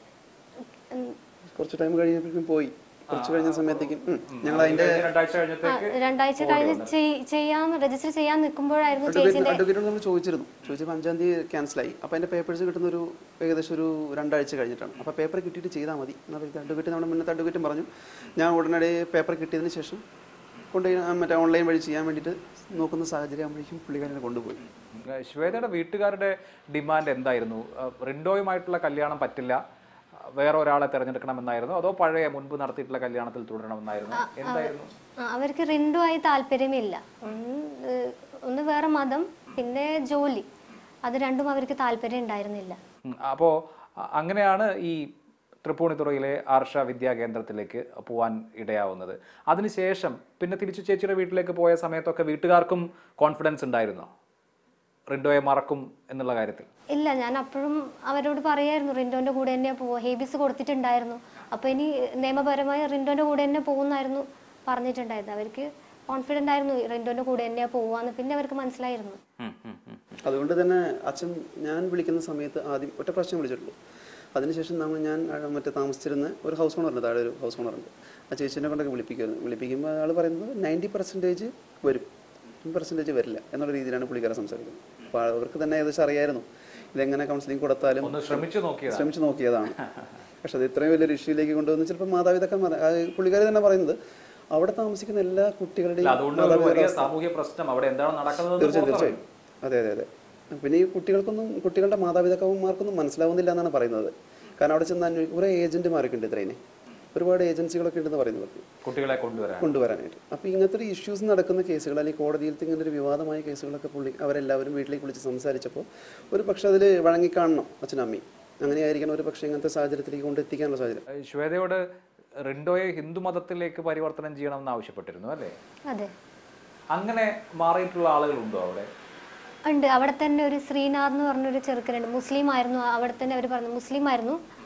ഉം,
കുറച്ച് ടൈം കഴിഞ്ഞപ്പോഴേക്കും പോയി കുറച്ച് കഴിഞ്ഞ സമയത്തേക്കും ഉം, ഞങ്ങൾ അതിന്റെ
കഴിഞ്ഞ രണ്ടാഴ്ച
ആ,
കഴിഞ്ഞത്തേക്ക്
രണ്ടാഴ്ച കഴിഞ്ഞ് ചെയ്- ചെയ്യാൻ രജിസ്റ്റർ ചെയ്യാൻ നിൽക്കുമ്പോഴായിരുന്നു
അഡ്വക്കേറ്റ്
ചേച്ചിന്റെ
അഡ്വക്കേറ്റിനോട് നമ്മൾ ചോദിച്ചിരുന്നു ചോദിച്ചപ്പോൾ അഞ്ചാം തീയതി ക്യാൻസലായി അപ്പോൾ അതിൻ്റെ പേപ്പേഴ്സ് കിട്ടുന്ന ഒരു ഏകദേശം ഒരു രണ്ടാഴ്ച കഴിഞ്ഞിട്ടാണ് അപ്പോൾ പേപ്പർ കിട്ടിയിട്ട് ചെയ്താൽ മതി എന്നാൽ അഡ്വക്കേറ്റ് നമ്മുടെ മുന്നത്തെ അഡ്വക്കേറ്റും പറഞ്ഞു ഞാൻ ഉടനടി പേപ്പർ കിട്ടിയതിന് ശേഷം കൊണ്ടുപോയി ആ, മറ്റേ ഓൺലൈൻ വഴി ചെയ്യാൻ വേണ്ടിയിട്ട് നോക്കുന്ന സാഹചര്യം ആകുമ്പോഴേക്കും പുള്ളിക്കാരനെ കൊണ്ടുപോയി
ഏഹ് ശ്വേതയുടെ വീട്ടുകാരുടെ ഡിമാൻഡ് എന്തായിരുന്നു ഏഹ് റിൻഡോയുമായിട്ടുള്ള കല്യാണം പറ്റില്ല വേറെ ഒരാളെ തിരഞ്ഞെടുക്കണമെന്നായിരുന്നു അതോ പഴയ മുൻപ് നടത്തിയിട്ടുള്ള കല്യാണത്തിൽ തുടരണമെന്നായിരുന്നു എന്തായിരുന്നു
ആ, അവർക്ക് റിൻഡു ആയി താല്പര്യമില്ല ഒന്ന് ഏഹ്, ഒന്ന് വേറെ മതം പിന്നെ ജോലി അത് രണ്ടും അവർക്ക് താല്പര്യം ഉണ്ടായിരുന്നില്ല
ഉം, അപ്പോ അ- അങ്ങനെയാണ് ഈ തൃപ്പൂണിത്തുറയിലെ ആർഷ വിദ്യാകേന്ദ്രത്തിലേക്ക് പോവാൻ ഇടയാവുന്നത് അതിനുശേഷം പിന്നെ തിരിച്ചു ചേച്ചിയുടെ വീട്ടിലേക്ക് പോയ സമയത്തൊക്കെ വീട്ടുകാർക്കും കോൺഫിഡൻസ് ഉണ്ടായിരുന്നോ റിൻഡോയെ മറക്കും എന്നുള്ള കാര്യത്തിൽ
ഇല്ല ഞാൻ അപ്പോഴും അവരോട് പറയായിരുന്നു റിൻഡോന്റെ കൂടെ തന്നെ പോവുക ഹേബിസ് കൊടുത്തിട്ടുണ്ടായിരുന്നു അപ്പോൾ ഇനി നിയമപരമായി റിൻഡോന്റെ കൂടെ തന്നെ പോകുന്നായിരുന്നു പറഞ്ഞിട്ടുണ്ടായിരുന്നത് അവർക്ക് കോൺഫിഡൻ്റ് ആയിരുന്നു റിൻഡോന്റെ കൂടെ തന്നെയാ പോവാന്ന് പിന്നെ അവർക്ക് മനസ്സിലായിരുന്നു
ഉം, ഉം, ഉം.
അതുകൊണ്ട് തന്നെ അച്ഛൻ ഞാൻ വിളിക്കുന്ന സമയത്ത് ആദ്യം ഒറ്റ പ്രാവശ്യം വിളിച്ചിട്ടുള്ളൂ അതിനുശേഷം നമ്മൾ ഞാൻ ആ, മറ്റേ താമസിച്ചിരുന്ന ഒരു ഹൗസ് ഓണറുണ്ട് താഴെ ഒരു ഹൗസ് ഓണറുണ്ട് ആ ചേച്ചീനെ കൊണ്ടൊക്കെ വിളിപ്പിക്കുമായിരുന്നു വിളിപ്പിക്കുമ്പോൾ ആൾ പറയുന്നത് നയൻറ്റി പെർസെൻറ്റേജ് വരും ടെൻ പെർസെൻറ്റേജ് വരില്ല എന്നുള്ള രീതിയിലാണ് പുള്ളിക്കാരെ സംസാരിക്കുന്നത് അപ്പോൾ അവർക്ക് തന്നെ ഏകദേശം അറിയായിരുന്നു ഇതെങ്ങനെ കൗൺസിലിംഗ് കൊടുത്താലും
ഒന്ന് ശ്രമിച്ചു നോക്കിയതാണ്
ശ്രമിച്ചു നോക്കിയതാണ് പക്ഷെ അത് ഇത്രയും വലിയൊരു ഇഷ്യൂയിലേക്ക് കൊണ്ടുവന്ന് ചിലപ്പോൾ മാതാപിതാക്കന്മാർ ആ പുള്ളിക്കാരി തന്നെ പറയുന്നത് അവിടെ താമസിക്കുന്ന എല്ലാ കുട്ടികളുടെയും
അതുകൊണ്ട് ഒരു വലിയ സാമൂഹ്യ പ്രശ്നം അവിടെ എന്താണ് നടക്കുന്നത്
തീർച്ചയായും തീർച്ചയായും അതെ അതെ അതെ പിന്നെ ഈ കുട്ടികൾക്കൊന്നും കുട്ടികളുടെ മാതാപിതാക്കന്മാർക്കൊന്നും മനസ്സിലാവുന്നില്ല എന്നാണ് പറയുന്നത് കാരണം അവിടെ ചെന്ന് അന്വേഷിക്കും കുറേ ഏജന്റുമാരൊക്കെ ഉണ്ട് ഇത്രേനെ ഒരുപാട് ഏജൻസികളൊക്കെ ഉണ്ടെന്ന് പറയുന്നത്
കുട്ടികളെ കൊണ്ടുവരാൻ
കൊണ്ടുവരാനായിട്ട് അപ്പോൾ ഇങ്ങനത്തെ ഒരു ഇഷ്യൂസ് നടക്കുന്ന കേസുകൾ അല്ലെങ്കിൽ കോടതിയിലത്തെ ഇങ്ങനെ ഒരു വിവാദമായ കേസുകളൊക്കെ പുള്ളി അവരെല്ലാവരും വീട്ടിലേക്ക് വിളിച്ച് സംസാരിച്ചപ്പോൾ ഒരു പക്ഷെ അതിൽ വഴങ്ങിക്കാണണം അച്ഛനും അമ്മയും അങ്ങനെയായിരിക്കണം ഒരു പക്ഷേ ഇങ്ങനത്തെ സാഹചര്യത്തിലേക്ക് കൊണ്ടെത്തിക്കാനുള്ള സാഹചര്യം
ഏഹ് ശ്വേതയോട് റിൻഡോയെ ഹിന്ദു മതത്തിലേക്ക് പരിവർത്തനം ചെയ്യണമെന്ന് ആവശ്യപ്പെട്ടിരുന്നു അല്ലേ
അതെ
അങ്ങനെ മാറിയിട്ടുള്ള ആളുകളുണ്ടോ അവിടെ
ഉണ്ട് അവിടെ തന്നെ ഒരു ശ്രീനാഥ് എന്ന് പറഞ്ഞൊരു ചെറുക്കനുണ്ട് മുസ്ലിം ആയിരുന്നു അവിടെ തന്നെ അവർ പറഞ്ഞു മുസ്ലിം ആയിരുന്നു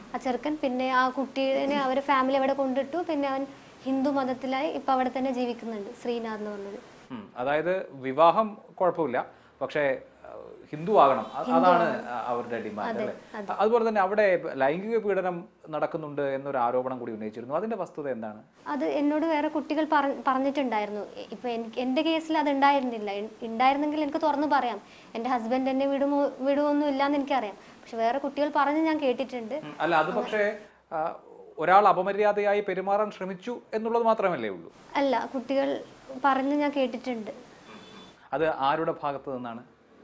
ആ ചെറുക്കൻ പിന്നെ ആ കുട്ടീനെ അവരെ ഫാമിലി അവിടെ കൊണ്ടിട്ടു പിന്നെ അവൻ ഹിന്ദു മതത്തിലായി ഇപ്പം അവിടെ തന്നെ ജീവിക്കുന്നുണ്ട് ശ്രീനാഥ് എന്ന് പറഞ്ഞത്
ഉം. അതായത് വിവാഹം കുഴപ്പമില്ല പക്ഷേ അഹ്, ഹിന്ദു ആകണം അ- അതാണ് അ- അവരുടെ ഡിമാൻഡ് അല്ലേ അതുപോലെ തന്നെ അവിടെ ലൈംഗിക പീഡനം നടക്കുന്നുണ്ട് എന്നൊരു ആരോപണം കൂടി ഉന്നയിച്ചിരുന്നു അതിന്റെ വസ്തുത എന്താണ്
അത് എന്നോട് വേറെ കുട്ടികൾ പറ- പറഞ്ഞിട്ടുണ്ടായിരുന്നു ഇ- ഇപ്പൊ എനിക്ക് എൻ്റെ കേസിൽ അത് ഉണ്ടായിരുന്നില്ല ഇ- ഉണ്ടായിരുന്നെങ്കിൽ എനിക്ക് തുറന്നു പറയാം എൻ്റെ ഹസ്ബൻഡ് എന്നെ വിടുമോ വിടുമൊന്നും ഇല്ലാന്ന് എനിക്കറിയാം പക്ഷെ വേറെ കുട്ടികൾ പറഞ്ഞ് ഞാൻ കേട്ടിട്ടുണ്ട്
ഉം. അല്ല അത് പക്ഷേ ആ, ഒരാൾ അപമര്യാദയായി പെരുമാറാൻ ശ്രമിച്ചു എന്നുള്ളത് മാത്രമല്ലേ ഉള്ളൂ
അല്ല കുട്ടികൾ പറഞ്ഞ് ഞാൻ കേട്ടിട്ടുണ്ട്
അത് ആരുടെ ഭാഗത്ത് നിന്നാണ്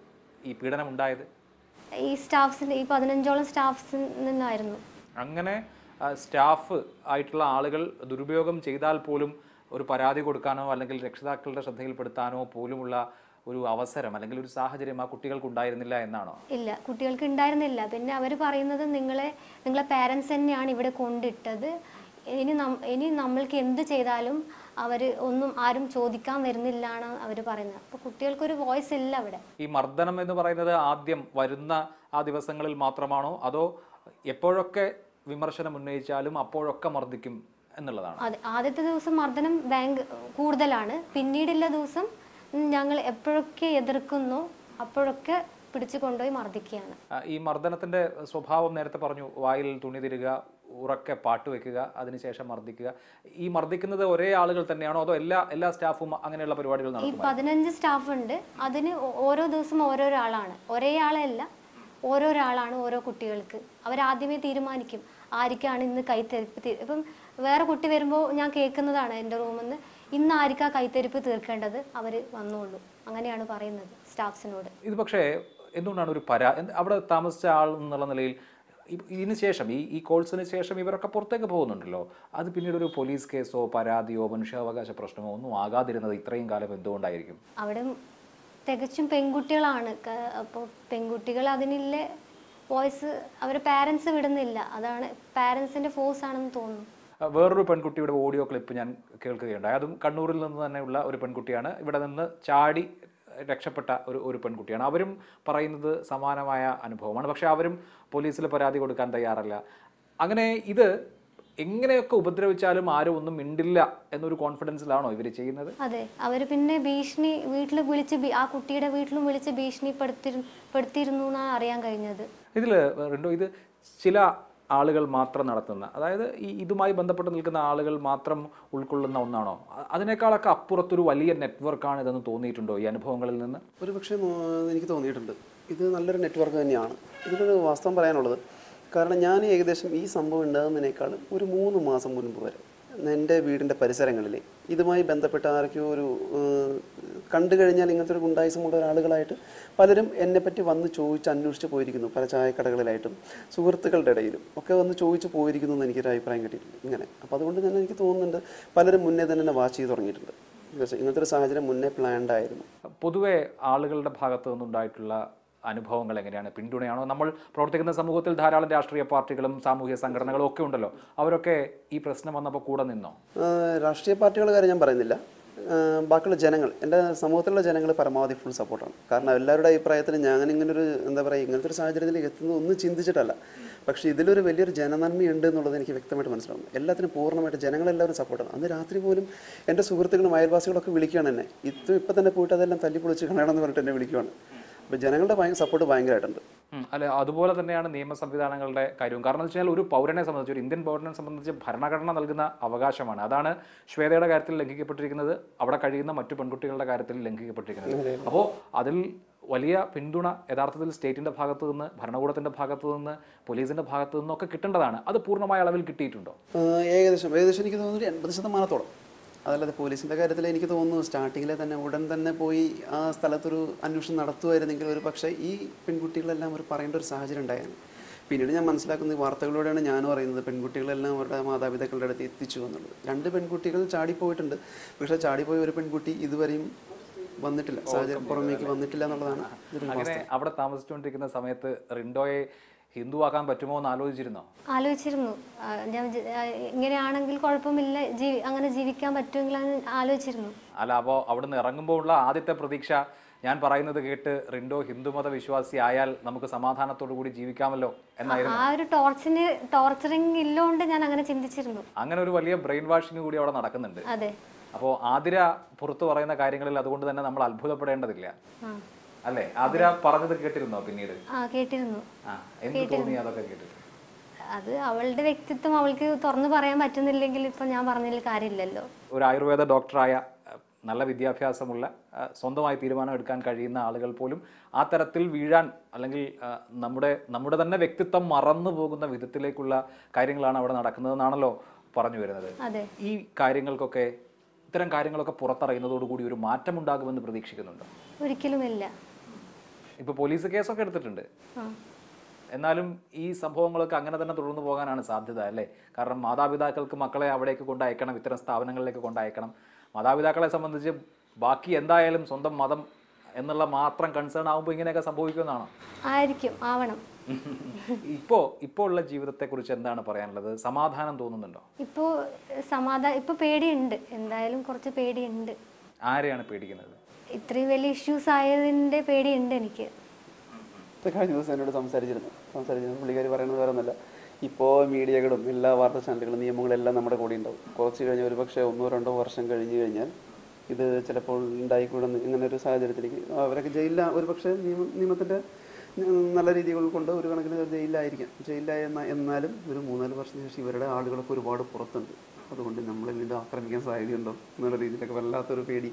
ഈ പീഡനം ഉണ്ടായത്
ഈ സ്റ്റാഫ്സിന് ഈ പതിനഞ്ചോളം സ്റ്റാഫ്സിൽ നിന്നായിരുന്നു
അങ്ങനെ ആ, സ്റ്റാഫ് ആയിട്ടുള്ള ആളുകൾ ദുരുപയോഗം ചെയ്താൽ പോലും ഒരു പരാതി കൊടുക്കാനോ അല്ലെങ്കിൽ രക്ഷിതാക്കളുടെ ശ്രദ്ധയിൽപ്പെടുത്താനോ പോലുമുള്ള ഒരു അവസരം അല്ലെങ്കിൽ ഒരു സാഹചര്യം ആ കുട്ടികൾക്ക് ഉണ്ടായിരുന്നില്ല എന്നാണോ
ഇല്ല കുട്ടികൾക്ക് ഉണ്ടായിരുന്നില്ല പിന്നെ അവർ പറയുന്നത് നിങ്ങളെ നിങ്ങളെ പാരൻസ് തന്നെയാണ് ഇവിടെ കൊണ്ടിട്ടത് ഇനി നം ഇനി നമ്മൾക്ക് എന്ത് ചെയ്താലും അവർ ഒന്നും ആരും ചോദിക്കാൻ വരുന്നില്ലാണ് അവർ പറയുന്നത് അപ്പോൾ കുട്ടികൾക്കൊരു വോയിസ് ഇല്ല അവിടെ
ഈ മർദ്ദനം എന്ന് പറയുന്നത് ആദ്യം വരുന്ന ആ ദിവസങ്ങളിൽ മാത്രമാണോ അതോ എപ്പോഴൊക്കെ വിമർശനം ഉന്നയിച്ചാലും അപ്പോഴൊക്കെ മർദ്ദിക്കും എന്നുള്ളതാണ്
അതെ ആദ്യത്തെ ദിവസം മർദ്ദനം ബാങ്ക് കൂടുതലാണ് പിന്നീടുള്ള ദിവസം ഞങ്ങൾ എപ്പോഴൊക്കെ എതിർക്കുന്നോ അപ്പോഴൊക്കെ പിടിച്ചു കൊണ്ടുപോയി മർദ്ദിക്കുകയാണ്
ആ, ഈ മർദ്ദനത്തിന്റെ സ്വഭാവം നേരത്തെ പറഞ്ഞു വായിൽ തുണി തിരുക ഉറക്കെ പാട്ട് വെക്കുക അതിനുശേഷം മർദ്ദിക്കുക ഈ മർദ്ദിക്കുന്നത് ഒരേ ആളുകൾ തന്നെയാണോ അതോ എല്ലാ എല്ലാ സ്റ്റാഫും അങ്ങനെയുള്ള പരിപാടികൾ
ഈ
നടത്തും
പതിനഞ്ച് സ്റ്റാഫ് ഉണ്ട് അതിന് ഓ- ഓരോ ദിവസം ഓരോരാളാണ് ഒരേ ആളല്ല ഓരോരാളാണ് ഓരോ കുട്ടികൾക്ക് അവരാദ്യമേ തീരുമാനിക്കും ആർക്കാണ് ഇന്ന് കൈത്തെരിപ്പ് തീ- ഇപ്പം വേറെ കുട്ടി വരുമ്പോൾ ഞാൻ കേൾക്കുന്നതാണ് എൻ്റെ റൂമിൽ നിന്ന് ഇന്ന് ആർക്കാ കൈത്തെരിപ്പ് തീർക്കേണ്ടത് അവർ വന്നോളൂ അങ്ങനെയാണ് പറയുന്നത് സ്റ്റാഫ്സിനോട്
ഇത് പക്ഷേ എന്തുകൊണ്ടാണ് ഒരു പരാ എന്ത് അവിടെ താമസിച്ച ആൾ എന്നുള്ള നിലയിൽ ഇ- ഇതിന് ശേഷം ഈ ഈ കോഴ്സിന് ശേഷം ഇവരൊക്കെ പുറത്തേക്ക് പോകുന്നുണ്ടല്ലോ അത് പിന്നീട് ഒരു പോലീസ് കേസോ പരാതിയോ മനുഷ്യാവകാശ പ്രശ്നമോ ഒന്നും ആകാതിരുന്നത് ഇത്രയും കാലം എന്തുകൊണ്ടായിരിക്കും അവിടെ
തികച്ചും പെൺകുട്ടികളാണ് അപ്പോൾ പെൺകുട്ടികൾ അതിനില്ല വോയിസ് അവർ പാരൻസ് വിടുന്നില്ല അതാണ് പാരൻസിൻ്റെ ഫോഴ്സ് ആണെന്ന് തോന്നുന്നു
ആ, വേറൊരു പെൺകുട്ടിയുടെ ഓഡിയോ ക്ലിപ്പ് ഞാൻ കേൾക്കുകയുണ്ടായി അതും കണ്ണൂരിൽ നിന്ന് തന്നെയുള്ള ഒരു പെൺകുട്ടിയാണ് ഇവിടെ നിന്ന് ചാടി രക്ഷപ്പെട്ട ഒരു ഒരു പെൺകുട്ടിയാണ് അവരും പറയുന്നത് സമാനമായ അനുഭവമാണ് പക്ഷേ അവരും പോലീസിൽ പരാതി കൊടുക്കാൻ തയ്യാറല്ല അങ്ങനെ ഇത് എങ്ങനെയൊക്കെ ഉപദ്രവിച്ചാലും ആരും ഒന്നും മിണ്ടില്ല എന്നൊരു കോൺഫിഡൻസിലാണോ ഇവർ ചെയ്യുന്നത്
അതെ അവർ പിന്നെ ഭീഷണി വീട്ടിൽ വിളിച്ച് ഭീ- ആ കുട്ടിയുടെ വീട്ടിലും വിളിച്ച് ഭീഷണിപ്പെടുത്തി പെടുത്തിയിരുന്നു എന്നാണ് അറിയാൻ കഴിഞ്ഞത്
ഇതിൽ രണ്ടോ ഇത് ചില ആളുകൾ മാത്രം നടത്തുന്ന അതായത് ഈ ഇതുമായി ബന്ധപ്പെട്ട് നിൽക്കുന്ന ആളുകൾ മാത്രം ഉൾക്കൊള്ളുന്ന ഒന്നാണോ അ- അതിനേക്കാളൊക്കെ അപ്പുറത്തൊരു വലിയ നെറ്റ്വർക്കാണ് ഇതെന്ന് തോന്നിയിട്ടുണ്ടോ ഈ അനുഭവങ്ങളിൽ നിന്ന്
ഒരു പക്ഷേ എനിക്ക് തോന്നിയിട്ടുണ്ട് ഇത് നല്ലൊരു നെറ്റ്വർക്ക് തന്നെയാണ് ഇതിലൊരു വാസ്തവം പറയാനുള്ളത് കാരണം ഞാൻ ഏകദേശം ഈ സംഭവം ഉണ്ടാകുന്നതിനേക്കാൾ ഒരു മൂന്ന് മാസം മുൻപ് വരെ എൻ്റെ വീടിൻ്റെ പരിസരങ്ങളിൽ ഇതുമായി ബന്ധപ്പെട്ട ആരൊക്കെയോ ഒരു ഏഹ്, കണ്ടു കഴിഞ്ഞാൽ ഇങ്ങനത്തെ ഒരു ഗുണ്ടായിസമുള്ള ഒരാളുകളായിട്ട് പലരും എന്നെപ്പറ്റി വന്ന് ചോദിച്ച് അന്വേഷിച്ച് പോയിരിക്കുന്നു പല ചായക്കടകളിലായിട്ടും സുഹൃത്തുക്കളുടെ ഇടയിലും ഒക്കെ വന്ന് ചോദിച്ച് പോയിരിക്കുന്നു എന്ന് എനിക്കൊരു അഭിപ്രായം കിട്ടിയിട്ടുണ്ട് ഇങ്ങനെ അപ്പോൾ അതുകൊണ്ട് തന്നെ എനിക്ക് തോന്നുന്നുണ്ട് പലരും മുന്നേ തന്നെ എന്നെ വാച്ച് ചെയ്ത് തുടങ്ങിയിട്ടുണ്ട് ഇങ്ങനത്തെ ഒരു സാഹചര്യം മുന്നേ പ്ലാൻഡ് ആയിരുന്നു
പൊതുവെ ആളുകളുടെ ഭാഗത്തു നിന്നുണ്ടായിട്ടുള്ള അനുഭവങ്ങൾ എങ്ങനെയാണ് പിന്തുണയാണോ നമ്മൾ പ്രവർത്തിക്കുന്ന സമൂഹത്തിൽ ധാരാളം രാഷ്ട്രീയ പാർട്ടികളും സാമൂഹ്യ സംഘടനകളും ഒക്കെ ഉണ്ടല്ലോ അവരൊക്കെ ഈ പ്രശ്നം വന്നപ്പോൾ കൂടെ നിന്നോ
ആഹ് രാഷ്ട്രീയ പാർട്ടികളുടെ കാര്യം ഞാൻ പറയുന്നില്ല ആഹ് ബാക്കിയുള്ള ജനങ്ങൾ എൻ്റെ സമൂഹത്തിലുള്ള ജനങ്ങൾ പരമാവധി ഫുൾ സപ്പോർട്ടാണ് കാരണം എല്ലാവരുടെ അഭിപ്രായത്തിൽ ഞാൻ ഇങ്ങനൊരു എന്താ പറയുക ഇങ്ങനത്തെ ഒരു സാഹചര്യത്തിലേക്ക് എത്തുന്നത് ഒന്നും ചിന്തിച്ചിട്ടല്ല പക്ഷേ ഇതിലൊരു വലിയൊരു ജനനന്മയുണ്ട് എന്നുള്ളത് എനിക്ക് വ്യക്തമായിട്ട് മനസ്സിലാവും എല്ലാത്തിനും പൂർണ്ണമായിട്ട് ജനങ്ങളെല്ലാവരും സപ്പോർട്ടാണ് അന്ന് രാത്രി പോലും എൻ്റെ സുഹൃത്തുക്കളും അയൽവാസികളൊക്കെ വിളിക്കുകയാണ് എന്നെ ഇത് ഇപ്പം തന്നെ പോയിട്ട് അതെല്ലാം തല്ലിപ്പൊളിച്ച് കളയണമെന്ന് പറഞ്ഞിട്ട് എന്നെ വിളിക്കുകയാണ് അപ്പോൾ ജനങ്ങളുടെ ഭയങ്കര സപ്പോർട്ട് ഭയങ്കരമായിട്ടുണ്ട്
ഉം, അല്ല അതുപോലെ തന്നെയാണ് നിയമ സംവിധാനങ്ങളുടെ കാര്യവും കാരണം എന്ന് വെച്ചാൽ ഒരു പൗരനെ സംബന്ധിച്ച് ഒരു ഇന്ത്യൻ പൗരനെ സംബന്ധിച്ച് ഭരണഘടന നൽകുന്ന അവകാശമാണ് അതാണ് ശ്വേതയുടെ കാര്യത്തിൽ ലംഘിക്കപ്പെട്ടിരിക്കുന്നത് അവിടെ കഴിയുന്ന മറ്റു പെൺകുട്ടികളുടെ കാര്യത്തിൽ ലംഘിക്കപ്പെട്ടിരിക്കുന്നത് അപ്പോൾ അതിൽ വലിയ പിന്തുണ യഥാർത്ഥത്തിൽ സ്റ്റേറ്റിന്റെ ഭാഗത്തു നിന്ന് ഭരണകൂടത്തിന്റെ ഭാഗത്തു നിന്ന് പോലീസിന്റെ ഭാഗത്തു നിന്നൊക്കെ കിട്ടേണ്ടതാണ് അത് പൂർണ്ണമായ അളവിൽ കിട്ടിയിട്ടുണ്ടോ
ആഹ് ഏകദേശം ഏകദേശം എനിക്ക് തോന്നുന്നു ഒരു എൺപത് ശതമാനത്തോളം അതല്ലാതെ പോലീസിൻ്റെ കാര്യത്തിൽ എനിക്ക് തോന്നുന്നു സ്റ്റാർട്ടിങ്ങിലെ തന്നെ ഉടൻ തന്നെ പോയി ആ സ്ഥലത്തൊരു അന്വേഷണം നടത്തുമായിരുന്നെങ്കിൽ ഒരു പക്ഷേ ഈ പെൺകുട്ടികളെല്ലാം ഒരു പറയേണ്ട ഒരു സാഹചര്യം ഉണ്ടായിരുന്നു പിന്നീട് ഞാൻ മനസ്സിലാക്കുന്ന ഈ വാർത്തകളിലൂടെയാണ് ഞാനും അറിയുന്നത് പെൺകുട്ടികളെല്ലാം അവരുടെ മാതാപിതാക്കളുടെ അടുത്ത് എത്തിച്ചു എന്നുള്ളത് രണ്ട് പെൺകുട്ടികൾ ചാടിപ്പോയിട്ടുണ്ട് പക്ഷേ ചാടിപ്പോയ ഒരു പെൺകുട്ടി ഇതുവരെയും വന്നിട്ടില്ല സാഹചര്യം പുറമേക്ക് വന്നിട്ടില്ല എന്നുള്ളതാണ് ഇതൊരു
അങ്ങനെ അവിടെ താമസിച്ചുകൊണ്ടിരിക്കുന്ന സമയത്ത് റിൻഡോയെ ഹിന്ദുവാക്കാൻ പറ്റുമോ എന്ന് ആലോചിച്ചിരുന്നോ
ആലോചിച്ചിരുന്നു ആ, ഞാൻ ജി- ആ, ഇങ്ങനെയാണെങ്കിൽ കുഴപ്പമില്ല ജീവി അങ്ങനെ ജീവിക്കാൻ പറ്റുമെങ്കിൽ എന്ന് ആലോചിച്ചിരുന്നു
അല്ല അപ്പോൾ അവിടെ നിന്ന് ഇറങ്ങുമ്പോൾ ഉള്ള ആദ്യത്തെ പ്രതീക്ഷ ഞാൻ പറയുന്നത് കേട്ട് റിൻഡോ ഹിന്ദുമത വിശ്വാസി ആയാൽ നമുക്ക് സമാധാനത്തോടു കൂടി ജീവിക്കാമല്ലോ എന്നായിരുന്നു
ആ ഒരു ടോർച്ചിന് ടോർച്ചറിങ് ഇല്ലോണ്ട് ഞാൻ അങ്ങനെ ചിന്തിച്ചിരുന്നു
അങ്ങനെ ഒരു വലിയ ബ്രെയിൻ വാഷിംഗ് കൂടി അവിടെ നടക്കുന്നുണ്ട്
അതെ
അപ്പോൾ ആതിര പുറത്തു പറയുന്ന കാര്യങ്ങളിൽ അതുകൊണ്ട് തന്നെ നമ്മൾ അത്ഭുതപ്പെടേണ്ടതില്ല
ആ
അല്ലേ ആതിര പറഞ്ഞത് കേട്ടിരുന്നോ പിന്നീട്
ആ കേട്ടിരുന്നു
ആ എന്ത് തോന്നി അതൊക്കെ കേട്ടിട്ട്
അത് അവളുടെ വ്യക്തിത്വം അവൾക്ക് തുറന്നു പറയാൻ പറ്റുന്നില്ലെങ്കിൽ ഇപ്പൊ ഞാൻ പറഞ്ഞതിൽ കാര്യമില്ലല്ലോ
ഒരു ആയുർവേദ ഡോക്ടറായ അഹ്, നല്ല വിദ്യാഭ്യാസമുള്ള അഹ്, സ്വന്തമായി തീരുമാനം എടുക്കാൻ കഴിയുന്ന ആളുകൾ പോലും ആ തരത്തിൽ വീഴാൻ അല്ലെങ്കിൽ അഹ്, നമ്മുടെ നമ്മുടെ തന്നെ വ്യക്തിത്വം മറന്നു പോകുന്ന വിധത്തിലേക്കുള്ള കാര്യങ്ങളാണ് അവിടെ നടക്കുന്നതെന്നാണല്ലോ പറഞ്ഞു വരുന്നത്
അതെ
ഈ കാര്യങ്ങൾക്കൊക്കെ ഇത്തരം കാര്യങ്ങളൊക്കെ പുറത്തറിയുന്നതോടുകൂടി ഒരു മാറ്റം ഉണ്ടാകുമെന്ന് പ്രതീക്ഷിക്കുന്നുണ്ടോ
ഒരിക്കലുമില്ല
ഇപ്പോൾ പോലീസ് കേസൊക്കെ എടുത്തിട്ടുണ്ട്
ആ
എന്നാലും ഈ സംഭവങ്ങളൊക്കെ അങ്ങനെ തന്നെ തുടർന്നു പോകാനാണ് സാധ്യത അല്ലേ കാരണം മാതാപിതാക്കൾക്ക് മക്കളെ അവിടേക്ക് കൊണ്ടയക്കണം ഇത്തരം സ്ഥാപനങ്ങളിലേക്ക് കൊണ്ടയക്കണം മാതാപിതാക്കളെ സംബന്ധിച്ച് ബാക്കി എന്തായാലും സ്വന്തം മതം എന്നുള്ള മാത്രം കൺസേൺ ആകുമ്പോൾ ഇങ്ങനെയൊക്കെ സംഭവിക്കുമെന്നാണോ
ആയിരിക്കും ആവണം
ഇപ്പോൾ ഇപ്പോൾ ഉള്ള ജീവിതത്തെക്കുറിച്ച് എന്താണ് പറയാനുള്ളത് സമാധാനം തോന്നുന്നുണ്ടോ
ഇപ്പോൾ സമാധാനം ഇപ്പോൾ പേടിയുണ്ട് എന്തായാലും കുറച്ച് പേടിയുണ്ട്
ആരെയാണ് പേടിക്കുന്നത്
ഇത്രയും വലിയ ഇഷ്യൂസ് ആയതിൻ്റെ പേടിയുണ്ട് എനിക്ക്
ഇപ്പൊ കഴിഞ്ഞ ദിവസം എന്നോട് സംസാരിച്ചിരുന്നു സംസാരിച്ചിരുന്നു പുള്ളിക്കാരി പറയുന്നത് വേറെ ഒന്നല്ല ഇപ്പോൾ മീഡിയകളും എല്ലാ വാർത്താ ചാനലുകളും നിയമങ്ങളെല്ലാം നമ്മുടെ കൂടെ ഉണ്ടാവും കുറച്ച് കഴിഞ്ഞ് ഒരു പക്ഷേ ഒന്നോ രണ്ടോ വർഷം കഴിഞ്ഞ് കഴിഞ്ഞാൽ ഇത് ചിലപ്പോൾ ഉണ്ടായിക്കൂടുന്ന ഇങ്ങനെ ഒരു സാഹചര്യത്തിലേക്ക് അവരൊക്കെ ജയിലിൽ ഒരു പക്ഷേ നിയമ നിയമത്തിൻ്റെ നല്ല രീതികൾ കൊണ്ട് ഒരു കണക്കിന് ജയിലിലായിരിക്കാം ജയിലിലായ എന്ന- എന്നാലും ഒരു മൂന്നാല് വർഷത്തിന് ശേഷം ഇവരുടെ ആളുകളൊക്കെ ഒരുപാട് പുറത്തുണ്ട് അതുകൊണ്ട് നമ്മളെ വീണ്ടും ആക്രമിക്കാൻ സാധ്യതയുണ്ടോ എന്നുള്ള രീതിയിലൊക്കെ വല്ലാത്തൊരു പേടി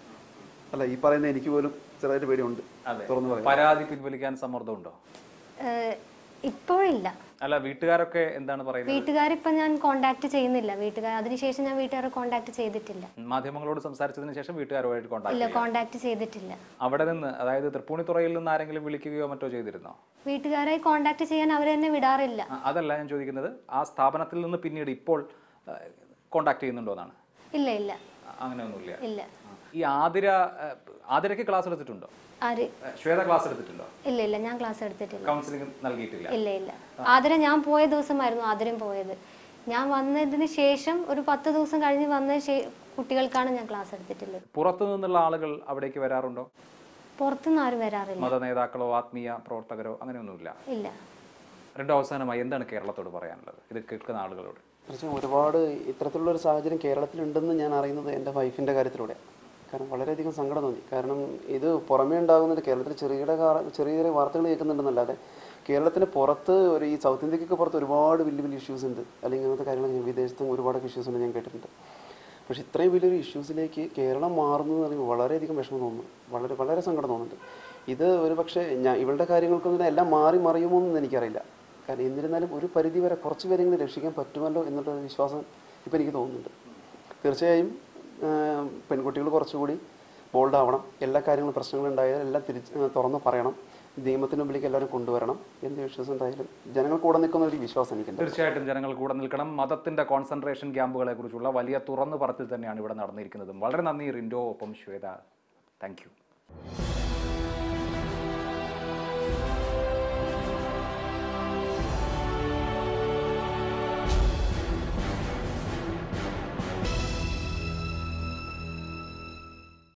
അല്ല ഈ പറയുന്ന എനിക്ക് പോലും ചെറുതായിട്ട് പേടിയുണ്ട് തുറന്നു പറയാം
പരാതി പിൻവലിക്കാൻ സമ്മർദ്ദമുണ്ടോ
ഏഹ് ഇപ്പോഴില്ല
അല്ല വീട്ടുകാരൊക്കെ എന്താണ് പറയുന്നത്
വീട്ടുകാരിപ്പം ഞാൻ കോണ്ടാക്ട് ചെയ്യുന്നില്ല വീട്ടുകാർ അതിനുശേഷം ഞാൻ വീട്ടുകാരെ കോണ്ടാക്ട് ചെയ്തിട്ടില്ല
മാധ്യമങ്ങളോട് സംസാരിച്ചതിന് ശേഷം വീട്ടുകാരുമായിട്ട് കോൺടാക്ട്
ഇല്ല കോണ്ടാക്ട് ചെയ്തിട്ടില്ല
അവിടെ നിന്ന് അതായത് തൃപ്പൂണിത്തുറയിൽ നിന്ന് ആരെങ്കിലും വിളിക്കുകയോ മറ്റോ ചെയ്തിരുന്നോ
വീട്ടുകാരെ കോണ്ടാക്ട് ചെയ്യാൻ അവർ തന്നെ വിടാറില്ല
ആ, അതല്ല ഞാൻ ചോദിക്കുന്നത് ആ സ്ഥാപനത്തിൽ നിന്ന് പിന്നീട് ഇപ്പോൾ കോണ്ടാക്ട് ചെയ്യുന്നുണ്ടോ എന്നാണ്
ഇല്ല ഇല്ല
അങ്ങനെയൊന്നുമില്ല
ഇല്ല
ആ. ഈ ആതിര ആ, ആതിരയ്ക്ക് ക്ലാസ് എടുത്തിട്ടുണ്ടോ
ആര്
ആ, ശ്വേത ക്ലാസ് എടുത്തിട്ടുണ്ടോ
ഇല്ല ഇല്ല ഞാൻ ക്ലാസ് എടുത്തിട്ടില്ല
കൗൺസിലിംഗ് നൽകിയിട്ടില്ല
ഇല്ല ഇല്ല ആതിര ഞാൻ പോയ ദിവസമായിരുന്നു ആതിരം പോയത് ഞാൻ വന്നതിന് ശേഷം ഒരു പത്ത് ദിവസം കഴിഞ്ഞ് വന്ന ശേ- കുട്ടികൾക്കാണ് ഞാൻ ക്ലാസ് എടുത്തിട്ടുള്ളത്
പുറത്തു നിന്നുള്ള ആളുകൾ അവിടേക്ക് വരാറുണ്ടോ
പുറത്തുനിന്ന് ആരും വരാറില്ല
മത നേതാക്കളോ ആത്മീയ പ്രവർത്തകരോ അങ്ങനെയൊന്നുമില്ല
ഇല്ല
രണ്ടു അവസാനമായി എന്താണ് കേരളത്തോട് പറയാനുള്ളത് ഇത് കേൾക്കുന്ന ആളുകളോട്
തീർച്ചയായും ഒരുപാട് ഇത്തരത്തിലുള്ള ഒരു സാഹചര്യം കേരളത്തിലുണ്ടെന്ന് ഞാൻ അറിയുന്നത് എൻ്റെ വൈഫിൻ്റെ കാര്യത്തിലൂടെയാണ് കാരണം വളരെയധികം സങ്കടം തോന്നി കാരണം ഇത് പുറമേ ഉണ്ടാകുന്നത് കേരളത്തിൽ ചെറിയ ചെറിയ ചെറിയ വാർത്തകൾ കേൾക്കുന്നുണ്ടെന്നല്ലാതെ കേരളത്തിന് പുറത്ത് ഒരു ഈ സൗത്ത് ഇന്ത്യക്കൊക്കെ പുറത്ത് ഒരുപാട് വലിയ വലിയ ഇഷ്യൂസ് ഉണ്ട് അല്ലെങ്കിൽ അങ്ങനത്തെ കാര്യങ്ങൾ ഞാൻ വിദേശത്തും ഒരുപാട് ഇഷ്യൂസ് ഉണ്ട് ഞാൻ കേട്ടിട്ടുണ്ട് പക്ഷെ ഇത്രയും വലിയൊരു ഇഷ്യൂസിലേക്ക് കേരളം മാറുന്നത് എന്ന് പറയുമ്പോൾ വളരെയധികം വിഷമം തോന്നുന്നു വളരെ വളരെ സങ്കടം തോന്നുന്നുണ്ട് ഇത് ഒരു പക്ഷേ ഞാൻ ഇവളുടെ കാര്യങ്ങൾക്കൊന്നും എല്ലാം മാറി മറിയുമോ എന്ന് എനിക്കറിയില്ല കാരണം എന്നിരുന്നാലും ഒരു പരിധി വരെ കുറച്ച് പേരെങ്കിലും രക്ഷിക്കാൻ പറ്റുമല്ലോ എന്നുള്ള ഒരു വിശ്വാസം ഇപ്പം എനിക്ക് തോന്നുന്നുണ്ട് തീർച്ചയായും പെൺകുട്ടികൾ കുറച്ചുകൂടി ബോൾഡ് ആവണം എല്ലാ കാര്യങ്ങളും പ്രശ്നങ്ങളുണ്ടായാലും എല്ലാം തിരിച്ച് ആ, തുറന്ന് പറയണം നിയമത്തിന് മുമ്പിലേക്ക് എല്ലാവരും കൊണ്ടുവരണം എന്ത് വിശ്വാസം ഉണ്ടായാലും ജനങ്ങൾ കൂടെ നിൽക്കുന്ന ഒരു വിശ്വാസം എനിക്കുണ്ട്
തീർച്ചയായിട്ടും ജനങ്ങൾ കൂടെ നിൽക്കണം മതത്തിന്റെ കോൺസെൻട്രേഷൻ ക്യാമ്പുകളെ കുറിച്ചുള്ള വലിയ തുറന്നു പറച്ചിൽ തന്നെയാണ് ഇവിടെ നടന്നിരിക്കുന്നതും വളരെ നന്ദി റിൻഡോ ഒപ്പം ശ്വേത താങ്ക് യു